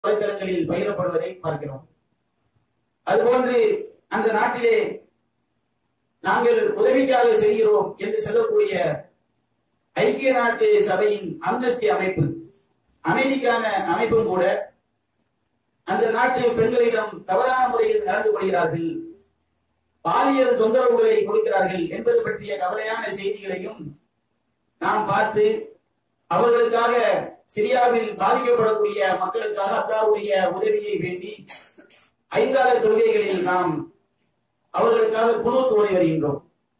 வலைத்தளங்களில் பகிரப்படுவதை பார்க்கிறோம் அதுபோன்று அந்த நாட்டிலே நாங்கள் உதவிக்காக செய்கிறோம் என்று சொல்லக்கூடிய ஐக்கிய நாட்டு சபையின் அம்னஸ்டி அமைப்பு அமைதிக்கான அமைப்பும் கூட அந்த நாட்டு பெண்களிடம் தவறான முறையில் நடந்து கொள்கிறார்கள் பாலியல் தொந்தரவுகளை கொடுக்கிறார்கள் என்பது பற்றிய கவலையான செய்திகளையும் நாம் பார்த்து அவர்களுக்காக சிரியாவில் பாதிக்கப்படக்கூடிய மக்களுக்காக அல்லாவுடைய உதவியை வேண்டி ஐந்தார தொழுகைகளில் நாம் அவர்களுக்காக குழு ஓடி வருகின்றோம்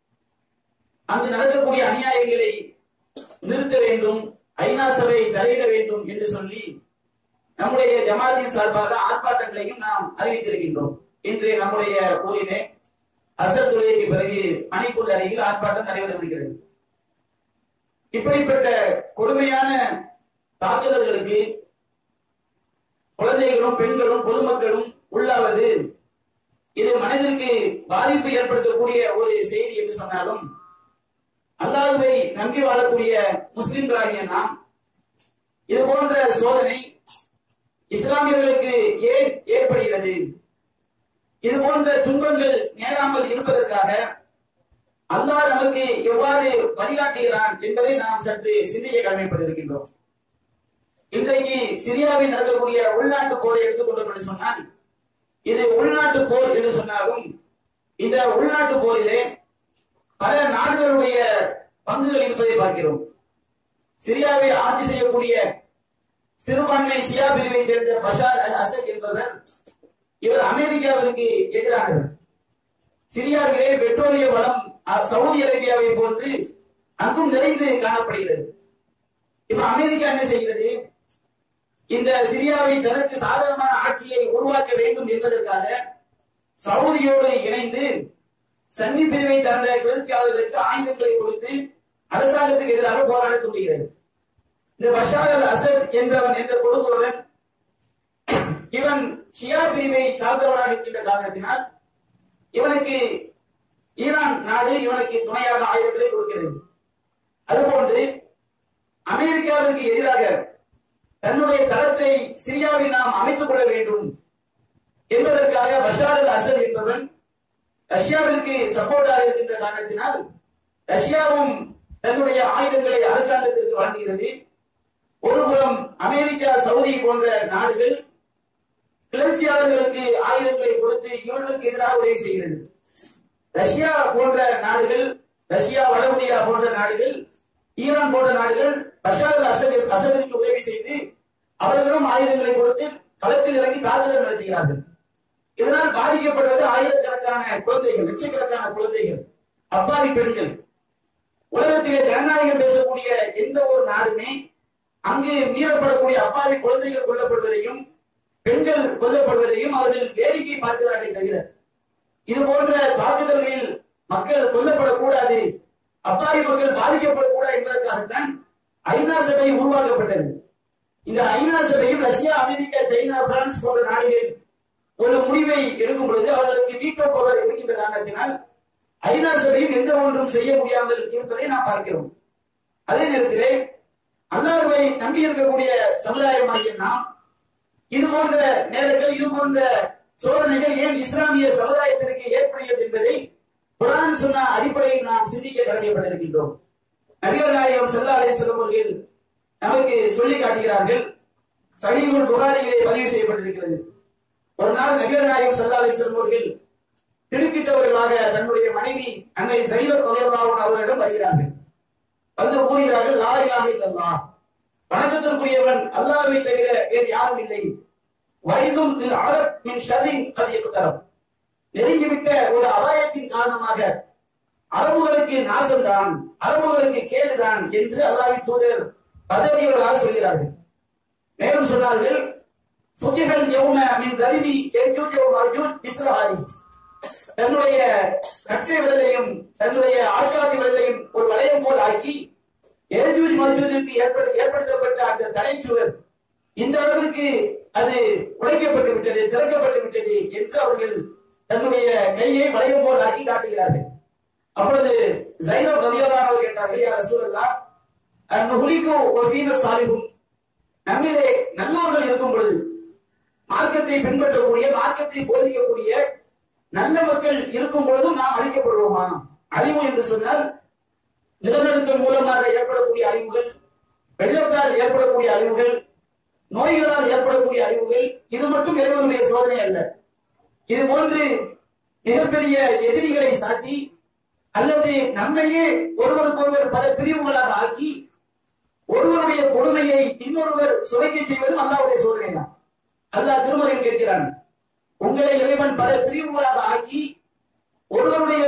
அங்கு நடக்கக்கூடிய அநியாயங்களை நிறுத்த வேண்டும் ஐநா சபை தலையிட வேண்டும் என்று சொல்லி நம்முடைய ஜமாத்தின் சார்பாக ஆர்ப்பாட்டங்களையும் நாம் அறிவித்திருக்கின்றோம் இன்று நம்முடைய ஊரிலே அசர் தொழுகைக்கு பிறகு மணிக்குள்ள அருகில் ஆர்ப்பாட்டம் நடைபெறவிருக்கிறது இப்படிப்பட்ட கொடுமையான தாக்குதல்களுக்கு குழந்தைகளும் பெண்களும் பொதுமக்களும் உள்ளாவது இது மனதிற்கு பாதிப்பு ஏற்படுத்தக்கூடிய ஒரு செய்தி என்று சொன்னாலும் அல்லாஹுவை நம்பி வாழக்கூடிய முஸ்லிம்களாகிய நாம் இது போன்ற சோதனை இஸ்லாமியர்களுக்கு ஏன் ஏற்படுகிறது இது போன்ற துன்பங்கள் நேராமல் இருப்பதற்காக அல்லாஹ் நமக்கு எவ்வாறு வழிகாட்டுகிறான் என்பதை நாம் சற்று சிந்திக்க கடமைப்பட்டிருக்கின்றோம் இன்றைக்கு சிரியாவில் நடக்கக்கூடிய உள்நாட்டு போரை எடுத்துக்கொண்டோம் என்று சொன்னால் இது உள்நாட்டு போர் என்று சொன்னாலும் இந்த உள்நாட்டு போரிலே பல நாடுகளுடைய பங்குகள் இருப்பதை பார்க்கிறோம் சிரியாவை ஆட்சி செய்யக்கூடிய சிறுபான்மை சியா பிரிவை சேர்ந்த பஷார் அல் அசத் என்பவர் இவர் அமெரிக்காவிற்கு எதிரானவர் சிரியாவிலே பெட்ரோலிய வளம் அ- சவுதி அரேபியாவை போன்று அங்கும் நிறைந்து காணப்படுகிறது இப்ப அமெரிக்கா என்ன செய்கிறது இந்த சிரியாவை தனக்கு சாதகமான ஆட்சியை உருவாக்க வேண்டும் என்பதற்காக சவுதியோடு இணைந்து சன்னி பிரிவை சார்ந்த கிளர்ச்சியாளர்களுக்கு ஆயுதங்களை கொடுத்து அரசாங்கத்துக்கு எதிராக போராட தூண்டுகிறது இந்த பஷார் அல் அசத் என்பவன் என்ற கொடுங்கோலன் இவன் ஷியா பிரிவை சார்ந்தவனாக இருக்கின்ற காரணத்தினால் இவனுக்கு ஈரான் நாடு இவனுக்கு துணையாக ஆயுதங்களை கொடுக்கிறது அதுபோன்று அமெரிக்காவிற்கு எதிராக தன்னுடைய தளத்தை சிரியாவில் நாம் அமைத்துக் கொள்ள வேண்டும் என்பதற்காக பஷார் அல் அசத் என்பவன் ரஷ்யாவிற்கு சப்போர்ட்டாக இருக்கின்ற காரணத்தினால் ரஷ்யாவும் தன்னுடைய ஆயுதங்களை அரசாங்கத்திற்கு வழங்குகிறது ஒருபுறம் அமெரிக்கா சவுதி போன்ற நாடுகள் கிளர்ச்சியாளர்களுக்கு ஆயுதங்களை கொடுத்து இவர்களுக்கு எதிராக உதவி செய்கிறது ரஷ்யா போன்ற நாடுகள் ரஷ்யா வடகொரியா போன்ற நாடுகள் ஈரான் போன்ற நாடுகள் பஷார் அல் அசத் அசதிற்கு உதவி செய்து அவர்களும் ஆயுதங்களை கொடுத்து களத்தில் இறங்கி தாக்குதல் நடத்துகிறார்கள் இதனால் பாதிக்கப்படுவது ஆயிரக்கணக்கான குழந்தைகள் லட்சக்கணக்கான குழந்தைகள் அப்பாவி பெண்கள் உலகத்திலே ஜனநாயகம் பேசக்கூடிய எந்த ஒரு நாடுமே அங்கு மீறப்படக்கூடிய அப்பாவி குழந்தைகள் கொல்லப்படுவதையும் பெண்கள் கொல்லப்படுவதையும் அவர்கள் வேடிக்கை பார்க்கிறார்கள் தவிர இது போன்ற தாக்குதல்களில் மக்கள் கொல்லப்படக்கூடாது அப்பாவி மக்கள் பாதிக்கப்படக்கூடாது என்பதற்காகத்தான் ஐநா சபை உருவாக்கப்பட்டது இந்த ஐநா சபையில் ரஷ்யா அமெரிக்கா சைனா பிரான்ஸ் போன்ற நாடுகள் ஒரு முடிவை எடுக்கும் பொழுது அவர்களுக்கு வீட்டோ பவர் இருக்கின்ற காரணத்தினால் ஐநா சபையும் எந்த ஒன்றும் செய்ய முடியாமல் இருப்பதை நாம் பார்க்கிறோம் அதே நேரத்திலே அல்லாஹ்வை நம்பி இருக்கக்கூடிய சமுதாயமாகிய நாம் இது போன்ற நேரங்கள் இது போன்ற சோதனைகள் ஏன் இஸ்லாமிய சமுதாயத்திற்கு ஏற்படுகிறது என்பதை குரான் சொன்ன அடிப்படையில் நாம் சிந்திக்க கடமைப்பட்டிருக்கின்றோம் நபிகள் நாயகம் செல்லா அலிஸ்லம் அவர்கள் நமக்கு சொல்லி காட்டுகிறார்கள் சஹீபுல் புகாரியிலே பதிவு செய்யப்பட்டிருக்கிறது ஒரு நாள் நபிகள் நாயகம் செல்லா அலிஸ்லம் அவர்கள் திடுக்கிட்டவர்களாக தன்னுடைய மனைவி அன்னை சைவ கொலையல்லாவும் அவர்களிடம் வருகிறார்கள் வந்து கூறுகிறார்கள் லா இலாஹ இல்லல்லாஹ் வணக்கத்திற்குரியவன் அல்லாஹ்வை தவிர வேறு யாரும் இல்லை வைதும் தில் அரப் மின் ஷர்ரின் கது இக்தரப் நெருங்கிவிட்ட ஒரு அபாயத்தின் காரணமாக அரபுகளுக்கு நாசம்தான் அரபுகளுக்கு கேடுதான் என்று அல்லாஹ்வின் தூதர் பதவியவர்களாக சொல்கிறார்கள் மேலும் சொன்னார்கள் புதிகள் யௌம மின் ரலிமி எஜூஜ் யௌம அர்ஜூன் இஸ்ரஹாரி தன்னுடைய கட்டை விரலையும் தன்னுடைய ஆட்காட்டி விரலையும் ஒரு வளையம் போல் ஆக்கி எரிஜூஜ் மஜூஜுக்கு ஏற்படு ஏற்படுத்தப்பட்ட அந்த தலைச்சுவர் இந்த அளவிற்கு அது உடைக்கப்பட்டு விட்டது திறக்கப்பட்டு விட்டது என்று அவர்கள் தன்னுடைய கையை வளையம் போல் ஆக்கி காட்டுகிறார்கள் அப்பொழுது ஜைனோ கலியோதானவர் கேட்டார்கள் யார் ரசூலல்லா அந்நுகுலிக்கு ஒரு சீன சாலிகும் நம்மிலே நல்லவர்கள் இருக்கும் பொழுது மார்க்கத்தை பின்பற்றக்கூடிய மார்க்கத்தை போதிக்கக்கூடிய நல்ல மக்கள் இருக்கும் பொழுதும் நாம் அழிக்கப்படுவோமா அழிவு என்று சொன்னால் நிலநடுக்கம் மூலமாக ஏற்படக்கூடிய அழிவுகள் வெள்ளத்தால் ஏற்படக்கூடிய அழிவுகள் நோய்களால் ஏற்படக்கூடிய அழிவுகள் இது மட்டும் இறைவனுடைய சோதனை அல்ல இது போன்று மிகப்பெரிய எதிரிகளை சாட்டி அல்லது நம்மையே ஒருவருக்கொருவர் பல பிரிவுகளாக ஆக்கி ஒருவருடைய கொடுமையை இன்னொருவர் சுவைக்க செய்வதும் அல்லாவுடைய சோதனை தான் அல்லாஹ் திருமறையில் கேட்கிறான் உங்களை இறைவன் பல பிரிவுகளாக ஆக்கி ஒருவருடைய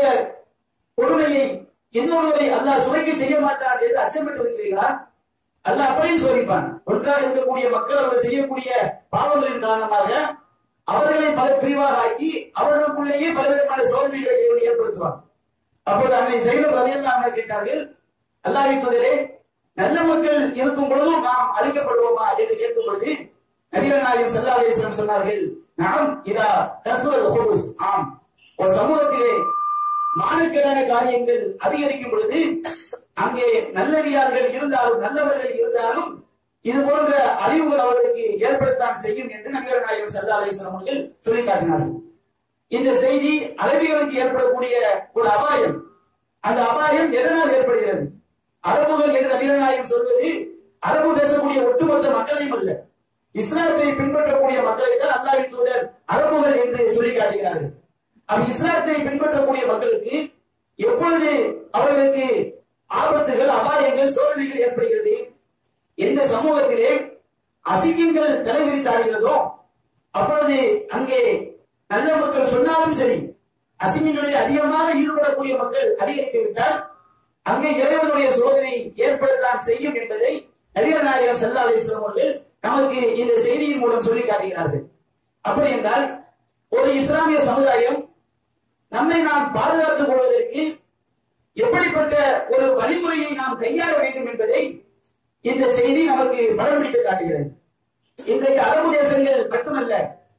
கொடுமையை இன்னொருவரை அல்லாஹ் சுவைக்க செய்ய மாட்டான் என்று அச்சமிட்டு இருக்கிறீர்களா அல்லாஹ் அப்படியும் சோதிப்பான் ஒன்றாக இருக்கக்கூடிய மக்கள் அவர்கள் செய்யக்கூடிய பாவங்களின் காரணமாக அவர்களை பல பிரிவாக ஆக்கி அவர்களுக்குள்ளேயே பலவிதமான சோதனைகளை இறைவன் ஏற்படுத்துவான் அப்போது அன்னை சைலம் ரலியல்லாஹு கேட்டார்கள் அல்லாஹ்வின் தூதரே நல்ல மக்கள் இருக்கும் பொழுதும் நாம் அழிக்கப்படுவோமா என்று கேட்கும் பொழுது நபிகள் நாயகம் ஸல்லல்லாஹு அலைஹி வஸல்லம் சொன்னார்கள் நாம் இதா தஸ்வல் ஹுபுஸ் ஆம் ஒரு சமூகத்திலே மானக்கேடான காரியங்கள் அதிகரிக்கும் பொழுது அங்கே நல்லடியார்கள் இருந்தாலும் நல்லவர்கள் இருந்தாலும் இது போன்ற அழிவுகள் அவர்களுக்கு ஏற்படத்தான் செய்யும் என்று நபிகள் நாயகம் ஸல்லல்லாஹு அலைஹி வஸல்லம் அவர்கள் சொல்லி காட்டினார்கள் இந்த செய்தி அரபிகளுக்கு ஏற்படக்கூடிய ஒரு அபாயம் அந்த அபாயம் எதனால் ஏற்படுகிறது அரபுகள் என்று நபிகள் நாயகம் சொல்வது அரபு பேசக்கூடிய ஒட்டுமொத்த மக்களையும் அல்ல இஸ்லாத்தை பின்பற்றக்கூடிய மக்களை தான் அல்லாஹ்வின் தூதர் அரபுகள் என்று சொல்லி காட்டுகிறார்கள் அப்ப இஸ்லாத்தை பின்பற்றக்கூடிய மக்களுக்கு எப்பொழுது அவர்களுக்கு ஆபத்துகள் அபாயங்கள் சோதனைகள் ஏற்படுகிறது எந்த சமூகத்திலே அசிங்கங்கள் தலைவிரித்தாடுகிறதோ அப்பொழுது அங்கே நல்ல மக்கள் சொன்னாலும் சரி அசிங்கங்களில் அதிகமாக ஈடுபடக்கூடிய மக்கள் அதிகரித்து விட்டால் அங்கே இறைவனுடைய சோதனை ஏற்படத்தான் செய்யும் என்பதை நபிகள் நாயகம் ஸல்லல்லாஹு அலைஹி வஸல்லம் அவர்கள் நமக்கு இந்த செய்தியின் மூலம் சொல்லி காட்டுகிறார்கள் அப்படி என்றால் ஒரு இஸ்லாமிய சமுதாயம் நம்மை நாம் பாதுகாத்துக் கொள்வதற்கு எப்படிப்பட்ட ஒரு வழிமுறையை நாம் கையாள வேண்டும் என்பதை இந்த செய்தி நமக்கு படம் பிடித்து காட்டுகிறது இன்றைக்கு அரபு தேசங்கள் மட்டுமல்ல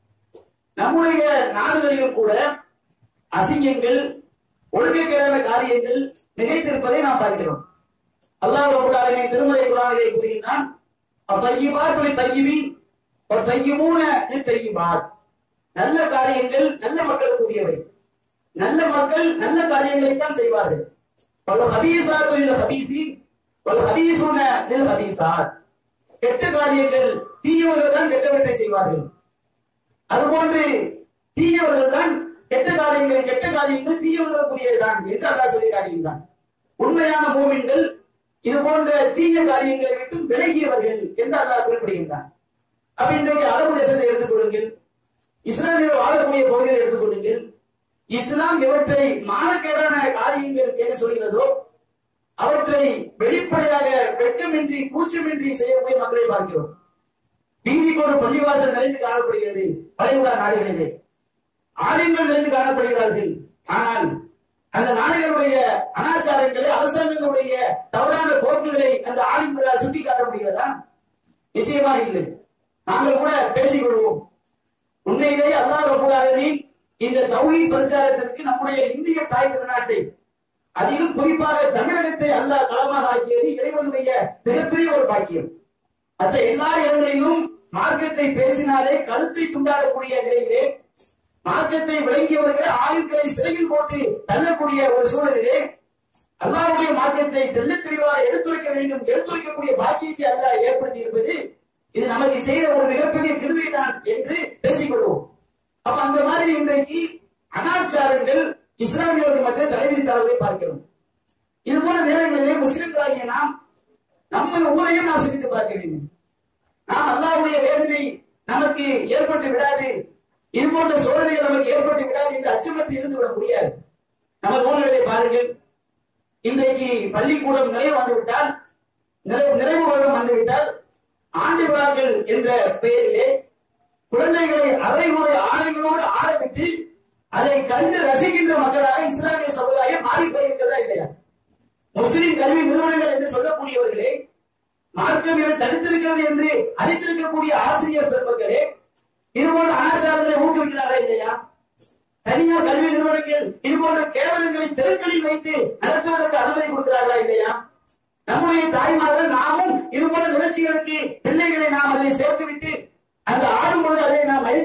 நம்முடைய நாடுகளிலும் கூட அசிங்கங்கள் ஒழுங்கக்கேடான காரியங்கள் நிகழ்த்திருப்பதை நாம் பார்க்கிறோம் அல்லாஹ் ரப்பல் ஆலமீன் திருமலை குர்ஆனிலே கூறுகிறான் அத்தையிபாத் வி தையிபின் வ தையிபூன லி தையிபாத் நல்ல காரியங்கள் நல்ல மக்களுக்குரியவை நல்ல மக்கள் நல்ல காரியங்களை தான் செய்வார்கள் வல் ஹபீஸாத்து லில் ஹபீஸின் வல் ஹபீஸுன லில் ஹபீஸாத் கெட்ட காரியங்கள் தீயவர்கள் தான் கெட்டவற்றை செய்வார்கள் அதுபோன்று தீயவர்கள் தான் கெட்ட காரியங்களை கெட்ட காரியங்கள் தீயவர்களுக்குரியதுதான் என்று அல்லாஹ் சொல்லி காட்டுகின்றான் உண்மையான மூமின்கள் இது போன்ற தீய காரியங்களை விட்டு விலகியவர்கள் என்று அல்லாஹ் குறிப்பிடுகின்றான் அப்ப இன்றைக்கு அரபு தேசத்தை எடுத்துக் கொள்ளுங்கள் இஸ்லாமில் வாழக்கூடிய பகுதிகளை எடுத்துக் கொள்ளுங்கள் இஸ்லாம் எவற்றை மானக்கேடான காரியங்கள் என்று சொல்கிறதோ அவற்றை வெளிப்படையாக வெட்கமின்றி கூச்சமின்றி செய்யக்கூடிய மக்களை பார்க்கிறோம் வீதிக்கு ஒரு பள்ளிவாசல் நிறைந்து காணப்படுகிறது வளைகுடா நாடுகளிலே ஆலயங்கள் நிறைந்து காணப்படுகிறார்கள் ஆனால் அந்த நாடுகளுடைய அனாச்சாரங்களை அரசாங்கங்களுடைய தவறான போக்குகளை அந்த ஆலிம்களால் சுட்டி காட்ட முடிகிறதா நிச்சயமாக இல்லை நாங்கள் கூட பேசிக் கொள்வோம் உண்மையிலேயே அல்லாஹ் ரபுல்லாஹி இந்த தௌஹீத் பிரச்சாரத்திற்கு நம்முடைய இந்திய தாய் திருநாட்டை அதிலும் குறிப்பாக தமிழகத்தை அல்லாஹ் களமாக ஆக்கியது இறைவனுடைய மிகப்பெரிய ஒரு பாக்கியம் மற்ற எல்லா இடங்களிலும் மார்க்கத்தை பேசினாலே கருத்தை துண்டாடக்கூடிய நிலையிலே மார்க்கத்தை விளங்கியவர்கள் ஆயுட்களை சிறையில் போட்டு தள்ளக்கூடிய ஒரு சூழலிலே அல்லாவுடைய மார்க்கத்தை தெள்ளத் தெளிவாக எடுத்துரைக்க வேண்டும் எடுத்துரைக்கக்கூடிய பாக்கியத்தை அல்லாஹ் ஏற்படுத்தி இருப்பது இது நமக்கு செய்த ஒரு மிகப்பெரிய கிருபை தான் என்று பேசிக்கொள்வோம் அப்ப அந்த மாதிரி இன்றைக்கு அனாச்சாரங்கள் இஸ்லாமியர்கள் மத்திய தலைவிரித்தாளர்களை பார்க்கிறோம் இது போல நேரங்களிலே முஸ்லிம்களாகிய நாம் நம்ம ஊரையும் நாம் சிந்தித்து பார்க்க வேண்டும் நாம் அல்லாஹ்வுடைய வேதனை நமக்கு ஏற்பட்டு விடாது இது போன்ற சோதனைகள் நமக்கு ஏற்பட்டு விடாது என்று அச்சமற்று இருந்து விட முடியாது நம்ம ஊர்களை பாருங்கள் இன்றைக்கு பள்ளிக்கூடம் நிறைவு வந்துவிட்டால் நிறைவு நிறைவு வருடம் வந்துவிட்டால் ஆண்டு விழாக்கள் என்ற பெயரிலே குழந்தைகளை அரைமுறை ஆடைகளோடு ஆரம்பித்து அதை கண்டு ரசிக்கின்ற மக்களாக இஸ்லாமிய சமுதாயம் மாறி போயிருக்கிறதா இல்லையா முஸ்லிம் கல்வி நிறுவனங்கள் என்று சொல்லக்கூடியவர்களே மார்க்கவியல் தடுத்திருக்கிறது என்று அறிந்திருக்கக்கூடிய ஆசிரியர் பெருமக்களே இது போன்ற அனாச்சாரங்களை ஊக்குவிக்கிறாரா இல்லையா தனியார் கல்வி நிறுவனங்கள் இது போன்ற கேவலங்களை தெருக்களில் வைத்து நடத்துவதற்கு அனுமதி கொடுக்கிறார்களா இல்லையா நம்முடைய தாய்மார்கள் நாமும் இது போன்ற நிகழ்ச்சிகளுக்கு பிள்ளைகளை நாம் அதை சேர்த்துவிட்டு அந்த ஆடும் பொழுது அதை நாம் அறிந்து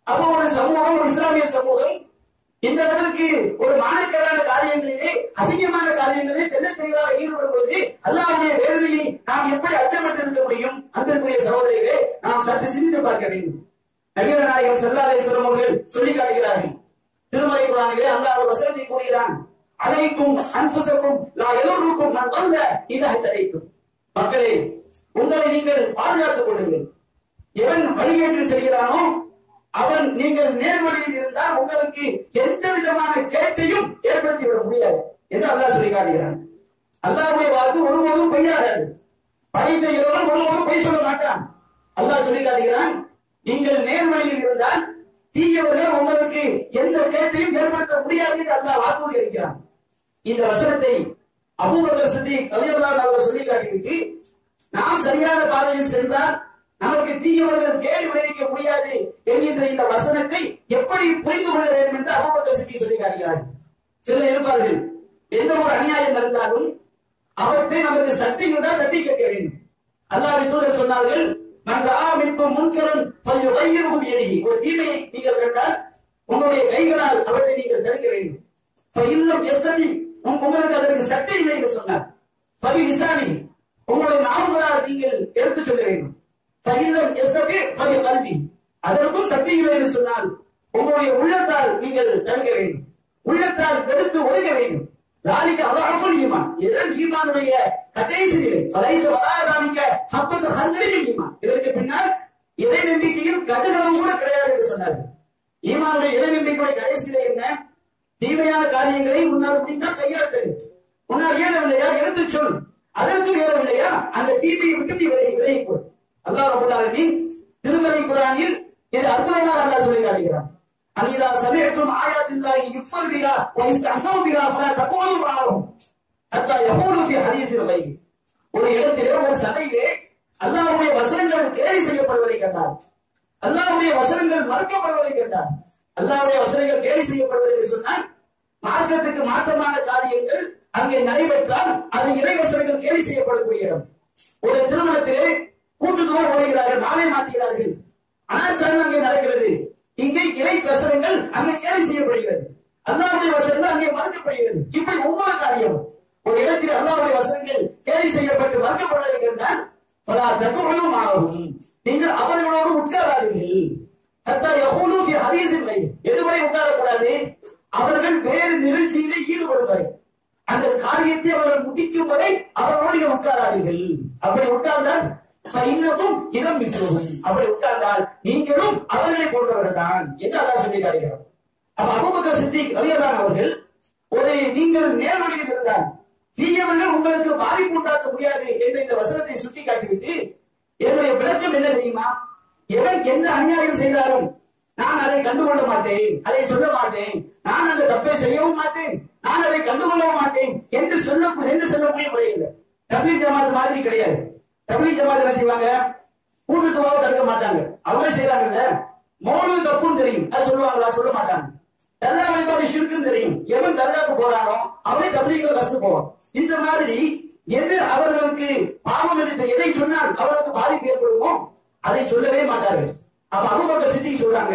அப்போ ஒரு சமூகம் ஒரு இஸ்லாமிய சமூகம் இந்த அளவிற்கு ஒரு மானக்கேடான காரியங்களிலே அசிங்கமான காரியங்களிலே தெல்ல தெளிவாக ஈடுபடும் போது அல்லாவுடைய வேதனையை நாம் எப்படி அச்சமற்று இருக்க முடியும் அன்பிற்குரிய சகோதரிகளே நாம் சற்று சிந்தித்து பார்க்க வேண்டும் நபிகள் நாயகம் செல்லாதேஸ்வரம் அவர்கள் சொல்லி காட்டுகிறார்கள் திருமலை குரானிலே அல்லாஹ் ஒரு வசனத்தை கூறுகிறான் அனைக்கும் அன்புசக்கும் லா எல்லோருக்கும் நான் வந்த இதாக தடைக்கும் மக்களே உங்களை நீங்கள் பாதுகாத்துக் கொள்ளுங்கள் எவன் வழிகேட்டில் செல்கிறானோ அவன் நீங்கள் நேர்வழியில் இருந்தால் உங்களுக்கு எந்த விதமான கேட்டையும் ஏற்படுத்தி விட முடியாது என்று அல்லாஹ் சொல்லி காட்டுகிறான் அல்லாஹ்வுடைய வாக்கு ஒருபோதும் பொய்யாகாது படைத்த இறைவன் ஒருபோதும் பொய் சொல்ல மாட்டான் அல்லாஹ் சொல்லி காட்டுகிறான் நீங்கள் நேர்வழியில் இருந்தால் தீயவர்கள் உங்களுக்கு எந்த கேட்டையும் ஏற்படுத்த முடியாது என்று அல்லாஹ் வாக்குறுதி அளிக்கிறான் இந்த வசனத்தை அபூபக்கர் சித்திக் ரலியல்லாஹு அவர்கள் சொல்லி காட்டிவிட்டு நாம் சரியான பாதையில் சென்றால் நமக்கு தீயவர்கள் கேள்வி விளைவிக்க முடியாது என்கின்ற இந்த வசனத்தை எப்படி புரிந்து கொள்ள வேண்டும் என்று அபூபக்கர் சித்திக் சொல்லி காட்டுகிறார்கள் சிலர் இருப்பார்கள் எந்த ஒரு அநியாயம் நடந்தாலும் அவற்றை நமக்கு சக்தி இருந்தால் தட்டி கேட்க வேண்டும் அல்லாஹ் தூதர் சொன்னார்கள் நாங்கள் ஆமிப்பு முன்கரன் கொஞ்சம் வையிரும் எரி ஒரு தீமையை நீங்கள் கண்டால் உங்களுடைய கைகளால் அவற்றை நீங்கள் தடுக்க வேண்டும் இல்லம் எத்தனை உங்களுக்கு அதற்கு சக்தி இல்லை என்று சொன்னார் பவி விசாரி உங்களுடைய நாவுகளால் நீங்கள் எடுத்துச் சொல்ல வேண்டும் இல்லம் எத்தனை பவி கல்வி அதற்கும் சக்தி இல்லை என்று சொன்னால் உங்களுடைய உள்ளத்தால் நீங்கள் தடுக்க வேண்டும் உள்ளத்தால் எடுத்து ஒதுக்க வேண்டும் ذلك أضعف الإيمان இதன் ஈமானுடைய கடைசி நிலை பலைச வராதானிக்க அப்பது ஹந்தரின் ஈமான் இதற்கு பின்னால் இறை நம்பிக்கையில் கடுகளவு கூட கிடையாது என்று சொன்னார்கள் ஈமானுடைய இறை நம்பிக்கையுடைய கடைசி நிலை என்ன தீமையான காரியங்களை உன்னால் முடிந்தால் கையாள உன்னால் இயலவில்லையா எடுத்து சொல் அதற்கு இயலவில்லையா அந்த தீமையை விட்டு நீ விலகி விலகி கொள் அல்லாஹ் ரபுல் ஆலமீன் திருமலை குரானில் இது அற்புதமாக அல்லாஹ் சொல்லி காட்டுகிறான் أَإِذَا سَمِعْتُمْ آيَاتِ اللَّهِ يُكْفَرُ بِهَا وَيُسْتَهْزَأُ بِهَا فَلَا تَقْعُدُوا مَعَهُمْ حَتَّى يَخُوضُوا فِي حَدِيثٍ غَيْرِهِ ஒரு இடத்திலே ஒரு சபையிலே அல்லாஹ்வுடைய வசனங்கள் கேலி செய்யப்படுவதை கண்டார் அல்லாஹ்வுடைய வசனங்கள் மறுக்கப்படுவதை கண்டார் அல்லாஹ்வுடைய வசனங்கள் கேலி செய்யப்படுவதை என்று சொன்னால் மார்க்கத்துக்கு மாற்றமான காரியங்கள் அங்கே நடைபெற்றால் அது இறை வசனங்கள் கேலி செய்யப்படக்கூடிய இடம் ஒரு திருமணத்திலே கூட்டுத்துவா ஓடுகிறார்கள் மாலை மாற்றுகிறார்கள் அனாச்சாரம் அங்கே நடக்கிறது இங்கே இறை வசனங்கள் அங்கே கேலி செய்யப்படுகிறது அல்லாவுடைய வசனங்கள் அங்கே மறுக்கப்படுகிறது இப்படி ஒவ்வொரு காரியம் ஒரு இடத்தில் அல்லாவுடைய வசனங்கள் கேலி செய்யப்பட்டு மறுக்கப்படுவதை கண்டால் பல தகவலும் ஆகும் நீங்கள் அவர்களோடு உட்காராதீர்கள் ஹத்தா யஹூலு ஃபி ஹதீஸின் வை எதுவரை உட்காரக்கூடாது அவர்கள் வேறு நிகழ்ச்சியிலே ஈடுபடுவார் அந்த காரியத்தை அவர்கள் முடிக்கும் வரை அவர்களோடு நீங்கள் உட்காராதீர்கள் அப்படி உட்கார்ந்தால் இன்னமும் இடம் மிசுவும் அப்படி உட்கார்ந்தால் நீங்களும் அவர்களை போன்றவர்கள் தான் என்று அல்லாஹ் சொல்லி காட்டுகிறார் அப்ப அபுபக்கர் சித்திக் ரலியல்லாஹு அவர்கள் ஒரு நீங்கள் நேர்வழியில் இருந்தால் தீயவர்கள் உங்களுக்கு பாதிப்பு உண்டாக்க முடியாது என்ற இந்த வசனத்தை சுட்டி காட்டிவிட்டு என்னுடைய விளக்கம் என்ன தெரியுமா எவன் எந்த அநியாயம் செய்தாலும் நான் அதை கண்டுகொள்ள மாட்டேன் அதை சொல்ல மாட்டேன் நான் அந்த தப்பை செய்யவும் மாட்டேன் நான் அதை கண்டுகொள்ளவும் மாட்டேன் என்று சொல்ல என்று சொல்லக்கூடிய முறை இல்லை தபிலீக் ஜமாத் மாதிரி கிடையாது தபிலீக் ஜமாத் என்ன செய்வாங்க கூட்டுத்துவாவை தடுக்க மாட்டாங்க அவங்க செய்யறாங்கல்ல மௌனு தப்புன்னு தெரியும் அது சொல்லுவாங்களா சொல்ல மாட்டாங்க தர்கா வழிபாடு ஷிர்க்குன்னு தெரியும் எவன் தர்காக்கு போறானோ அவனே தபிலீக்ல கஷ்டம் போவான் இந்த மாதிரி எது அவர்களுக்கு பாவம் எடுத்த எதை சொன்னால் அவர்களுக்கு பாதிப்பு ஏற்படுமோ அதை சொல்லவே மாட்டார்கள் அப்ப அபுபக்கர் சித்திக்கு சொல்றாங்க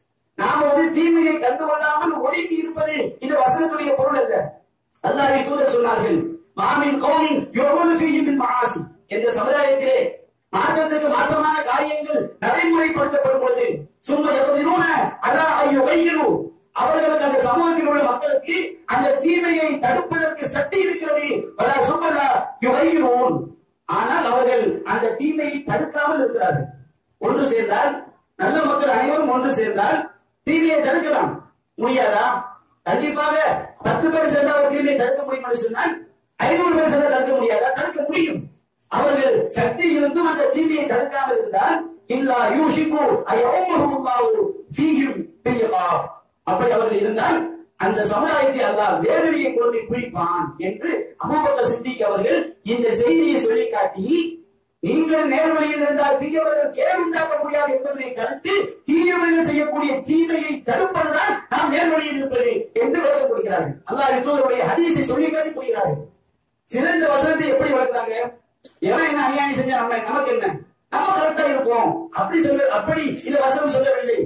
நாம வந்து தீமையை கண்டுகொள்ளாமல் ஒதுங்கி இருப்பது இந்த வசனத்துடைய பொருள் அல்ல அல்லாஹ்வை தூதர் சொன்னார்கள் மாமின் கௌமின் யோகனு செய்யும் மகாசி என்ற சமுதாயத்திலே மாற்றத்துக்கு மாற்றமான காரியங்கள் நடைமுறைப்படுத்தப்படும் பொழுது சும்மா எவ்வளவு அதா ஐயோ வைகிறோ அவர்களுக்கு அந்த சமூகத்தில் உள்ள மக்களுக்கு அந்த தீமையை தடுப்பதற்கு சக்தி இருக்கிறது பல சும்மதா யுகைகிறோம் ஆனால் அவர்கள் அந்த தீமையை தடுக்காமல் இருக்கிறார்கள் ஒன்று சேர்ந்தால் நல்ல மக்கள் அனைவரும் ஒன்று சேர்ந்தால் தீமையை தடுக்கலாம் முடியாதா கண்டிப்பாக பத்து பேர் சேர்ந்தா ஒரு தீமையை தடுக்க முடியும் என்று சொன்னால் ஐநூறு பேர் சேர்ந்தா தடுக்க முடியாதா தடுக்க முடியும் அவர்கள் சக்தி இருந்தும் அந்த தீமையை தடுக்காமல் இருந்தால் இல்லா யூஷிக்கு ஐயமுல்லாவு ஃபீஹிம் பியகா அப்படி அவர்கள் இருந்தால் அந்த சமுதாயத்தை அல்லாஹ் வேதனையை கொண்டு குறிப்பான் என்று அபூபக்கர் சித்திக் அவர்கள் இந்த செய்தியை சொல்லி காட்டி நீங்கள் நேர்வழியில் இருந்தால் தீயவர்கள் கேள் உண்டாக்க முடியாது என்பதை கருத்து தீயவர்கள் செய்யக்கூடிய தீமையை தடுப்பதுதான் நாம் நேர்வழியில் இருப்பது என்று விளக்கம் கொடுக்கிறார்கள் அல்லாஹ் தூதருடைய ஹதீஸை சொல்லி காட்டி போகிறார்கள் சிறந்த வசனத்தை எப்படி வளர்க்கிறாங்க எவன் என்ன அநியாயம் செஞ்சா நம்ம நமக்கு என்ன நம்ம கரெக்டா இருப்போம் அப்படி சொல்ல அப்படி இந்த வசனம் சொல்லவில்லை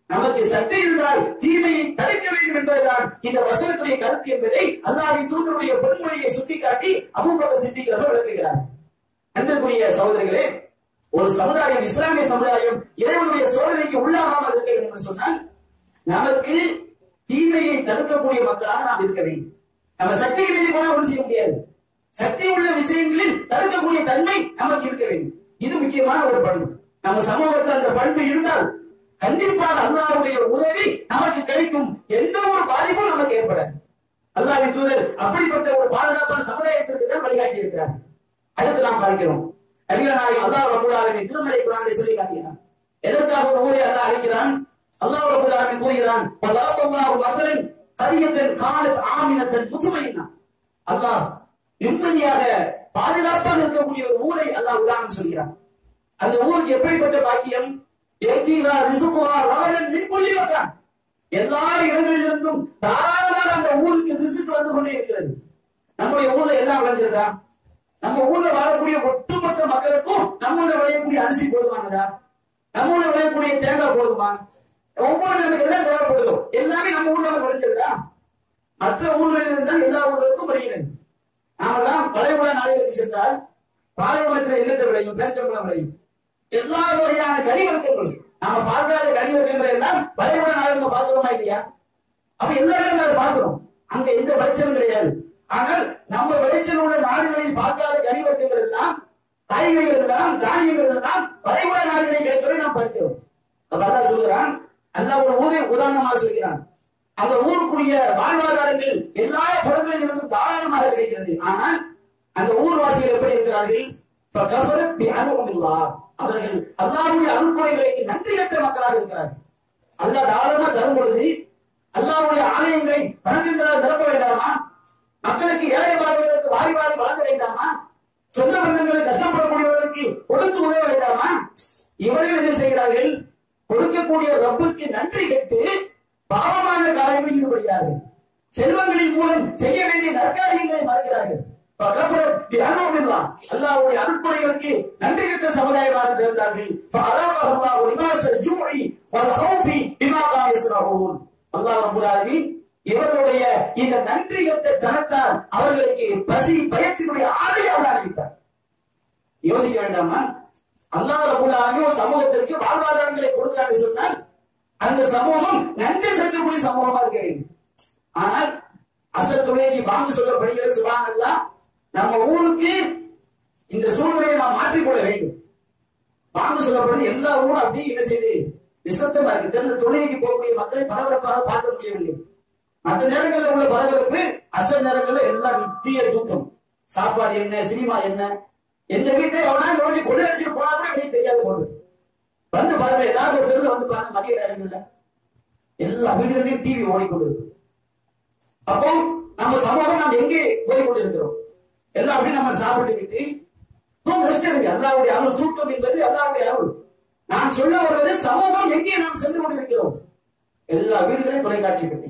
நமக்கு சக்தி இருந்தால் தீமையை தடுக்க வேண்டும் என்பதுதான் இந்த வசனத்துடைய கருத்து என்பதை அல்லாஹ்வின் தூதருடைய பொன்மொழியை சுட்டிக்காட்டி அபூபக்கர் சித்திக் அவர்கள் விளக்குகிறார் அன்புக்குரிய சகோதரர்களே ஒரு சமுதாயம் இஸ்லாமிய சமுதாயம் இறைவனுடைய சோதனைக்கு உள்ளாகாமல் இருக்க வேண்டும் என்று சொன்னால் நமக்கு தீமையை தடுக்கக்கூடிய மக்களாக நாம் இருக்க வேண்டும் நம்ம சக்திக்கு மீறி போனா ஒன்றும் செய்ய முடியாது சக்தி உள்ள விஷயங்களில் தடுக்கக்கூடிய தன்மை நமக்கு இருக்க வேண்டும் இது முக்கியமான ஒரு பண்பு நம்ம சமூகத்தில் அந்த பண்பு இருந்தால் கண்டிப்பாக அல்லாஹ்வுடைய உதவி நமக்கு கிடைக்கும் எந்த ஒரு பாதிப்பும் நமக்கு ஏற்படாது அல்லாஹ்வின் தூதர் அப்படிப்பட்ட ஒரு பாதுகாப்பான சமுதாயத்திற்கு தான் வழிகாட்டி இருக்கிறார் அடுத்து நாம் பார்க்கிறோம் நபிகளாய் அல்லாஹ் ரபுல் ஆலமீன் திருமலை குர்ஆனில் சொல்லி காட்டுகிறான் எதற்காக ஒரு ஊரை அல்லாஹ் அழைக்கிறான் அல்லாஹ் ரபுல் ஆலமீன் கூறுகிறான் வல்லாஹு மஸலன் கரியத்தன் காலத் ஆமினத்தன் முத்துமையினா அல்லாஹ் நிம்மதியாக பாதுகாப்பாக இருக்கக்கூடிய ஒரு ஊரை அல்லாஹ் உதாரணம் சொல்கிறான் அந்த ஊருக்கு எப்படிப்பட்ட பாக்கியம் ஏத்தீரா ரிசுகுவா ரவலன் மின்பொல்லி வக்கான் எல்லா இடங்களிலிருந்தும் தாராளமாக அந்த ஊருக்கு ரிசுக்கு வந்து கொண்டே இருக்கிறது நம்முடைய ஊர்ல எல்லாம் விளைஞ்சிருக்கா நம்ம ஊர்ல வாழக்கூடிய ஒட்டுமொத்த மக்களுக்கும் நம்ம ஊர்ல விளையக்கூடிய அரிசி போதுமானதா நம்ம ஊர்ல விளையக்கூடிய தேங்காய் போதுமா ஒவ்வொரு நமக்கு எல்லாம் தேவைப்படுதோ எல்லாமே நம்ம ஊர்ல விளைஞ்சிருக்கா மற்ற ஊர்களில் இருந்தால் எல்லா ஊர்களுக்கும் வருகிறது நாமெல்லாம் வளைகுடா நாடுகளுக்கு சென்றால் பாலைவனத்தில் என்னத்தை விளையும் பேச்சம்பளம் விளையும் எல்லா வகையான கனிவர்க்கங்கள் நாம பார்க்காத கனிவர்க்கங்கள் எல்லாம் வளைகுடா நாடுகளை பார்க்கிறோமா இல்லையா அப்ப எல்லா இடங்களும் அதை பார்க்கிறோம் அங்க எந்த விளைச்சலும் கிடையாது ஆனால் நம்ம விளைச்சல் உள்ள நாடுகளில் பார்க்காத கனிவர்க்கங்கள் எல்லாம் காய்கறிகள் எல்லாம் தானியங்கள் எல்லாம் வளைகுடா நாடுகளில் கிடைப்பதை நாம் பார்க்கிறோம் அப்ப அல்லாஹ் சொல்கிறான் அல்லாஹ் ஒரு ஊரை உதாரணமாக சொல்கிறான் அந்த ஊருக்குரிய வாழ்வாதாரங்கள் எல்லா புறங்களிலிருந்தும் தாராளமாக கிடைக்கிறது ஆனால் அந்த ஊர்வாசிகள் எப்படி இருக்கிறார்கள் فَكَفَرَتْ بِأَنْعُمِ اللَّهِ. அவர்கள் அல்லாஹ்வுடைய அருள்கொடைகளுக்கு நன்றி கட்ட மக்களாக இருக்கிறார்கள் அல்லாஹ் தாராளமா தரும் பொழுது அல்லாஹ்வுடைய ஆலயங்களை வணக்கங்களால் நிரப்ப வேண்டாமா மக்களுக்கு ஏழை வாழ்வதற்கு வாரி வாரி வழங்க வேண்டாமா சொந்த பந்தங்களை கஷ்டப்படக்கூடியவர்களுக்கு கொடுத்து உதவ வேண்டாமா இவர்கள் என்ன செய்கிறார்கள் கொடுக்கக்கூடிய ரப்புக்கு நன்றி கட்டு பாவமான காரியங்களில் ஈடுபடுகிறார்கள் செல்வங்களின் மூலம் செய்ய வேண்டிய நற்காரியங்களை மறக்கிறார்கள் فَكَفَرَتْ بِأَنْعُمِ اللَّهِ. அல்லாஹ்வுடைய அருட்கொடைகளுக்கு நன்றி கெட்ட சமுதாயமாக இருந்தார்கள் فَأَذَاقَهُ اللَّهُ لِبَاسَ الْجُوعِ وَالْخَوْفِ بِمَا كَانُوا يَصْنَعُونَ. அல்லாஹ் ரப்பல் ஆலமீன் இவர்களுடைய இந்த நன்றி கெட்ட தனத்தால் அவர்களுக்கு பசி பயத்தினுடைய ஆடையாக அறிவித்தார் யோசிக்க வேண்டாமா அல்லாஹ் ரபுல் ஆலமீன் ஒரு சமூகத்திற்கு வாழ்வாதாரங்களை கொடுக்கிறான்னு சொன்னால் அந்த சமூகம் நன்றி செலுத்தக்கூடிய சமூகமா இருக்க வேண்டும் ஆனால் அசல் துணைக்கு வாங்க சொல்லப்படுகிற சுபான் நம்ம ஊருக்கு இந்த சூழ்நிலையை நாம் மாற்றிக்கொள்ள வேண்டும் வாங்க சொல்லப்படுது எல்லா ஊரும் அப்படியே என்ன செய்து நிசப்தமா இருக்கு தெரிந்த தொழிலுக்கு போகக்கூடிய மக்களை பரபரப்பாக பார்க்க முடியவில்லை மற்ற நேரங்களில் உள்ள பரபரப்பு அசல் நேரங்களில் எல்லாம் தீய தூக்கம் சாப்பாடு என்ன சினிமா என்ன எந்த வீட்டை எவனா நோக்கி கொள்ளை அடிச்சுட்டு போனா கூட எனக்கு தெரியாது போது வந்து பாருங்க ஏதாவது ஒரு தெருவில் வந்து பாருங்க மதிய நேரங்கள்ல எல்லா வீடுகளிலும் டிவி ஓடிக்கொண்டிருக்கு அப்போ நம்ம சமூகம் நாம் எங்கே போய் கொண்டிருக்கிறோம் எல்லாம் அப்படி நம்ம சாப்பிட்டு விட்டு தூங்க ரெஸ்ட் எடுங்க அல்லாவுடைய அருள் தூக்கம் என்பது அல்லாவுடைய அருள் நான் சொல்ல வருவது சமூகம் எங்கே நாம் சென்று கொண்டிருக்கிறோம் எல்லா வீடுகளையும் தொலைக்காட்சி பெட்டி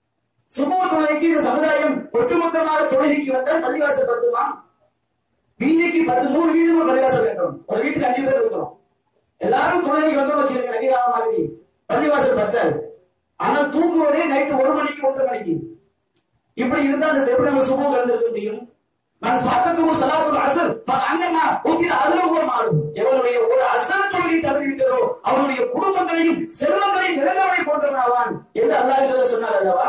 சுமூக தொழுகைக்கு இந்த சமுதாயம் ஒட்டுமொத்தமாக தொழுகைக்கு வந்தால் பள்ளிவாசல் பத்துமா வீதிக்கு பத்து நூறு வீடு ஒரு பள்ளிவாசல் வேண்டும் ஒரு வீட்டுக்கு அஞ்சு பேர் இருக்கிறோம் எல்லாரும் தொழுகைக்கு வந்தோம் வச்சிருக்க நபிராம மாதிரி பள்ளிவாசல் பத்தாது ஆனால் தூங்குவதே நைட்டு ஒரு மணிக்கு ஒன்றரை மணிக்கு இப்படி இருந்தா அந்த எப்படி நம்ம சுமூகம் இருந்திருக்க முடியும் நான் பார்த்தது ஒரு சலாத்துல் அசர் அண்ணமா ஊத்திர அதுல ஒரு மாறும் எவனுடைய ஒரு அசர் தொழிலை தவறி விட்டதோ அவனுடைய குடும்பங்களையும் செல்வங்களையும் இழந்தவனை போன்றவனாவான் என்று அல்லாஹ் சொன்னார் அல்லவா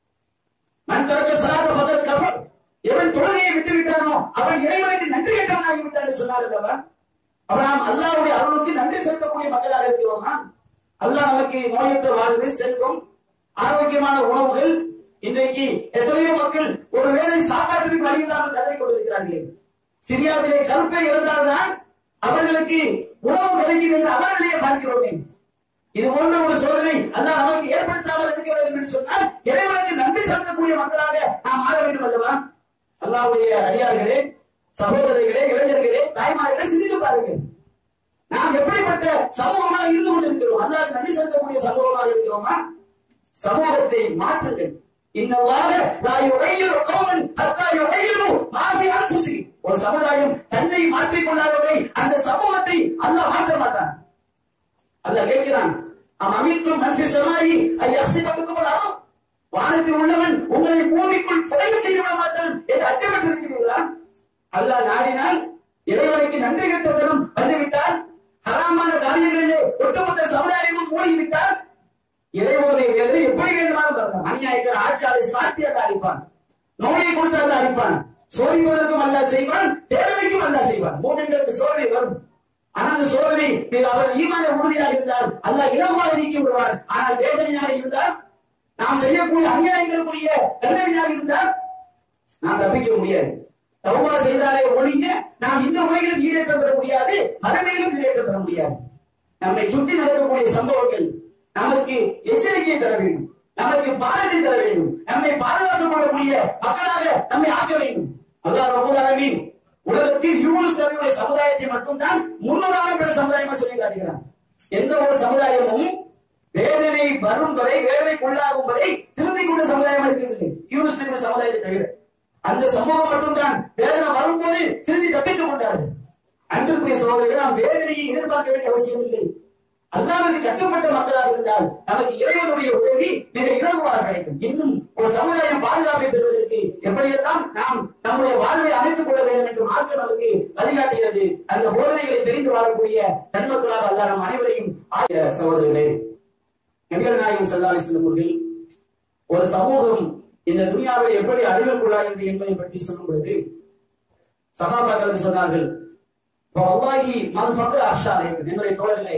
நான் திறக்க சலாத்த பதர் கஃபர் எவன் தொழுகையை விட்டு விட்டானோ அவன் இறைவனுக்கு நன்றி கட்டவனாகி விட்டான் சொன்னார் அல்லவா அவன் நாம் அல்லாஹ்வுடைய அருளுக்கு நன்றி செலுத்தக்கூடிய மக்களாக இருக்கிறோமா அல்லாஹ் நமக்கு நோயற்ற வாழ்வு செல்வம் ஆரோக்கியமான உணவுகள் இன்றைக்கு எத்தனையோ மக்கள் ஒரு வேளை சாப்பாட்டுக்கு வழி இல்லாமல் கதறி கொண்டிருக்கிறார்கள் சிரியாவிலே கருப்பை இருந்தால்தான் அவர்களுக்கு உணவு கிடைக்கும் என்று அவர்களையே பார்க்கிறோமே இது போன்ற ஒரு சோதனை அல்லாஹ் நமக்கு ஏற்படுத்தாமல் இருக்க வேண்டும் என்று சொன்னால் இறைவனுக்கு நன்றி செலுத்தக்கூடிய மக்களாக நாம் மாற வேண்டும் அல்லவா அல்லாஹ்வுடைய அடியார்களே சகோதரிகளே இளைஞர்களே தாய்மார்களே சிந்தித்து பாருங்கள் நாம் எப்படிப்பட்ட சமூகமாக இருந்து கொண்டிருக்கிறோம் அல்லாஹ் நன்றி செலுத்தக்கூடிய சமூகமாக இருக்கிறோமா சமூகத்தை மாற்றுங்கள் இன்னல்லாக லா யுகையிரு கௌமன் ஹத்தா யுகையிரு மா ஃபி அன்ஃபுசிஹிம் ஒரு சமுதாயம் தன்னை மாற்றிக் கொள்ளாதவரை அந்த சமூகத்தை அல்லாஹ் மாற்ற மாட்டான் அல்லாஹ் கேட்கிறான் அம் அமிக்கும் மனசு சமாயி ஐயா அசிபத்துக்கும் வரும் வானத்தில் உள்ளவன் உங்களை பூமிக்குள் புதைவு செய்து விட மாட்டான் என்று அச்சப்பட்டிருக்கிறீர்களா அல்லாஹ் நாடினால் இறைவனுக்கு நன்றி கெட்டவனும் வந்துவிட்டால் ஹராமான காரியங்களிலே ஒட்டுமொத்த சமுதாயமும் மூடிவிட்டால் இறைவனுடைய வேலை எப்படி வேண்டுமானாலும் பார்க்கலாம் அநியாயத்தில் ஆட்சியாளை சாத்தியாக அளிப்பான் நோயை கொடுத்தால் அளிப்பான் சோதிப்பதற்கும் அல்ல செய்வான் தேவைக்கும் அல்ல செய்வான் மூமின்களுக்கு சோதனை வரும் ஆனால் அந்த சோதனை மிக அவர் ஈமான உறுதியாக இருந்தால் அல்லாஹ் இலகுவாக நீக்கி விடுவார் ஆனால் வேதனையாக இருந்தால் நாம் செய்யக்கூடிய அநியாயங்களுக்குரிய தண்டனையாக இருந்தால் நாம் தப்பிக்க முடியாது தௌபா செய்தாலே ஒழிங்க நாம் இந்த உலகிலும் ஈடேற்றம் பெற முடியாது மறுமையிலும் ஈடேற்றம் பெற முடியாது நம்மை சுற்றி நடக்கக்கூடிய சம்பவங்கள் நமக்கு எச்சரிக்கையை தர வேண்டும் நமக்கு பாரதி தர வேண்டும் நம்மை பாதுகாத்துக் கொள்ளக்கூடிய மக்களாக நம்மை ஆக்க வேண்டும் அல்லாஹ் ரப்பல் ஆலமீன் உலகத்தில் யூனுஸ் நபியுடைய சமுதாயத்தை மட்டும்தான் முன்னூறாயிரம் பேர் சமுதாயமா சொல்லி காட்டுகிறான் எந்த ஒரு சமுதாயமும் வேதனை வரும் வரை வேதனைக்குள்ளாகும் வரை திரும்பிக் கொண்ட சமுதாயம் இருக்கவில்லை யூனுஸ் நபியுடைய சமுதாயத்தை தவிர அந்த சமூகம் மட்டும்தான் வேதனை வரும்போது திரும்பி தப்பித்துக் கொண்டார்கள் அன்பிற்குரிய சகோதரர்கள் நாம் வேதனையை எதிர்பார்க்க வேண்டிய அவசியம் இல்லை அல்லாவிற்கு கட்டுப்பட்ட மக்களாக இருந்தால் நமக்கு இறைவனுடைய உதவி மிக இலகுவாக கிடைக்கும் இன்னும் ஒரு சமுதாயம் பாதுகாப்பை பெறுவதற்கு எப்படியெல்லாம் நாம் நம்முடைய வாழ்வை அமைத்துக் கொள்ள வேண்டும் என்று மார்க்கம் நமக்கு வழிகாட்டுகிறது அந்த போதனைகளை தெரிந்து வாழக்கூடிய நன்மக்களாக அல்ல நம் அனைவரையும் ஆகிய சகோதரர்களே நபிகள் நாயகம் சல்லாஹ் அவர்கள் ஒரு சமூகம் இந்த துனியாவில் எப்படி அறிவுக்குள்ளாகிறது என்பதை பற்றி சொல்லும் பொழுது சகாபாக்கள் சொன்னார்கள் வல்லாஹி மது ஃபக்ர அர்ஷா என்னுடைய தோழர்களே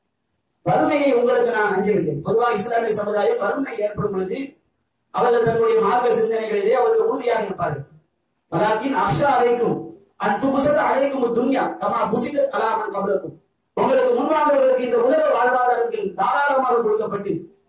வறுமையை உங்களுக்கு நான் அஞ்சவில்லை பொதுவாக இஸ்லாமிய சமுதாயம் வறுமை ஏற்படும் பொழுது அவர்கள் தங்களுடைய மார்க்க சிந்தனைகளிலே அவர்கள் உறுதியாக இருப்பார்கள் வலாக்கின் அர்ஷா அழைக்கும் அன் துபுசத் அழைக்கும் துன்யா கமா புசிதத் அலாமன் கபலக்கும் உங்களுக்கு முன்வாங்கவர்களுக்கு இந்த உலக வாழ்வாதாரங்கள் தாராளமாக கொடுக்கப்பட்டு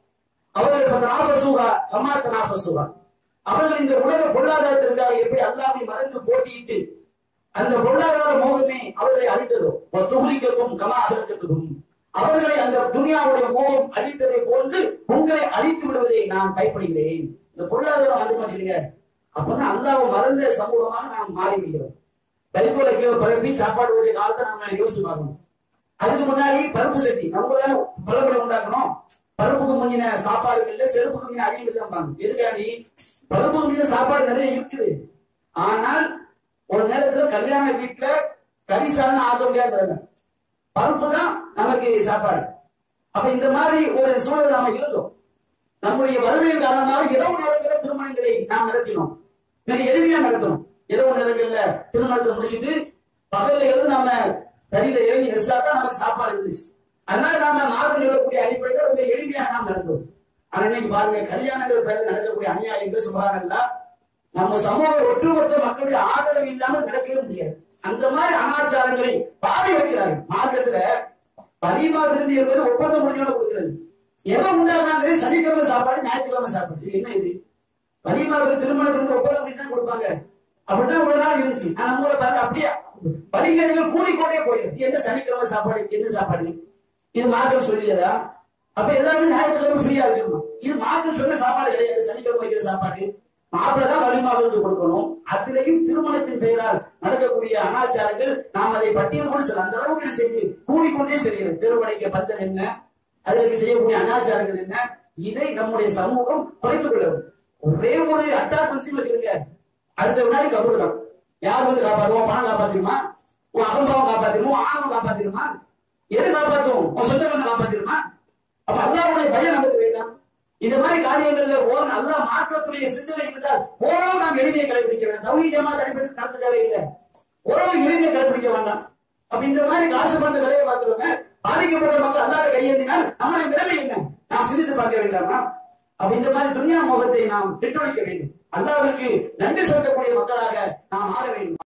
அவர்கள் நாபசூகா கமா தனாபசூகா அவர்கள் இந்த உலக பொருளாதாரத்திற்காக எப்படி அல்லாமை மறந்து போட்டியிட்டு அந்த பொருளாதார மோகமே அவர்களை அழித்ததோ தொகுதிக்கும் கமா அகலக்கத்துக்கும் அவர்களை அந்த துனியாவுடைய மோகம் அழித்ததை போன்று உங்களை அழித்து விடுவதை நான் கைப்படுகிறேன் இந்த பொருளாதாரம் வந்து மாட்டீங்க அப்பதான் அல்லாவை மறந்த சமூகமாக நாம் மாறி விடுகிறோம் பரிகோல கீழே பரப்பி சாப்பாடு வச்ச காலத்தை நாம யோசிச்சு பார்க்கணும் அதுக்கு முன்னாடி பருப்பு சட்டி நம்ம தானே பழப்படி உண்டாக்கணும் பருப்புக்கு முன்னின சாப்பாடுகள்ல செருப்புக்கு முன்ன அதிகம் இல்லைம்பாங்க எதுக்காண்டி பருப்புக்கு முன்ன சாப்பாடு நிறைய இருக்குது ஆனால் ஒரு நேரத்துல கல்யாண வீட்டுல கறி சாதனம் ஆக முடியாது பருப்பு தான் நமக்கு சாப்பாடு அப்ப இந்த மாதிரி ஒரு சூழல் நாம இருந்தோம் நம்முடைய வறுமையின் காரணமாக இரவு நேரங்களில் திருமணங்களை நாம் நடத்தினோம் மிக எளிமையா நடத்தணும் இரவு நேரங்கள்ல திருமணத்தை முடிச்சுட்டு பகல்ல இருந்து நாம தறியில இறங்கி வெச்சா தான் நமக்கு சாப்பாடு இருந்துச்சு அதனால நாம மாதம் நிலக்கூடிய அடிப்படையில் ரொம்ப எளிமையாக நாம் நடந்தோம் ஆனா இன்னைக்கு பாருங்க கல்யாணங்கள் பேர் நடக்கக்கூடிய அநியாயங்கள் சுபகாரங்களா நம்ம சமூக ஒட்டுமொத்த மக்களுடைய ஆதரவு இல்லாமல் நடக்கவே முடியாது அந்த மாதிரி அனாச்சாரங்களை பாதை வைக்கிறார்கள் மார்க்கத்துல பதிமா விருது என்பது ஒப்பந்த முடிவோட கொடுக்கிறது எவன் உண்டாக்குனாங்க சனிக்கிழமை சாப்பாடு ஞாயிற்றுக்கிழமை சாப்பாடு இது என்ன இது பதிமா விருது திருமணம் வந்து ஒப்பந்த முடி தான் கொடுப்பாங்க அப்படிதான் இவ்வளவு நாள் இருந்துச்சு ஆனா நம்மள பாருங்க அப்படியே பரிகரைகள் கூடிக்கொண்டே போயிருக்கு என்ன சனிக்கிழமை சாப்பாடு என்ன சாப்பாடு இது மார்க்கம் சொல்லியதா அப்ப எல்லாமே ஞாயிற்றுக்கிழமை ஃப்ரீயா இருக்கணும் இது மார்க்கம் சொன்ன சாப்பாடு கிடையாது சனிக்கிழமை வைக்கிற சாப்பாடு மாப்பிள்ளை தான் வலிமா விருந்து கொடுக்கணும் அதுலயும் திருமணத்தின் பெயரால் நடக்கக்கூடிய அனாச்சாரங்கள் நாம் அதை பட்டியல் கூட சொல்ல அந்த அளவுக்கு என்ன செய்து கூடிக்கொண்டே செல்கிறது திருமணைக்கு பந்தல் என்ன அதற்கு செய்யக்கூடிய அனாச்சாரங்கள் என்ன இதை நம்முடைய சமூகம் குறைத்துக் கொள்ள வேண்டும். ஒரே ஒரு அட்டாக் வச்சிருக்க அடுத்த வினாடி கபூர் தான் யார் வந்து காப்பாத்துவோம் பணம் காப்பாத்திருமா உன் அகம்பாவம் காப்பாத்திருமா உன் ஆணவம் காப்பாத்திருமா எது காப்பாத்தும் உன் சொந்த பந்தம் காப்பாத்திருமா அப்ப அல்லாவுடைய பயம் நமக்கு வேண்டாம் இந்த மாதிரி காரியங்கள்ல ஓர் நல்ல மாற்றத்துடைய சிந்தனை இருந்தால் ஓரளவு நாம் எளிமையை கடைபிடிக்க வேண்டும் தௌஹி ஜமாத் அடிப்படையில் நடத்த தேவையில்லை ஓரளவு எளிமையை கடைபிடிக்க வேண்டாம் அப்ப இந்த மாதிரி காசு பண்ற வேலையை பார்க்கிறவங்க பாதிக்கப்பட்ட மக்கள் அல்லாத கையேந்தினால் நம்மளுடைய நிலைமை என்ன நாம் சிந்தித்து பார்க்க வேண்டாமா அப்ப இந்த மாதிரி துன்யா மோகத்தை நாம் விட்டொழிக்க வேண்டும் அல்லாவிற்கு நன்றி செலுத்தக்கூடிய மக்களாக நாம் ஆக வேண்டும்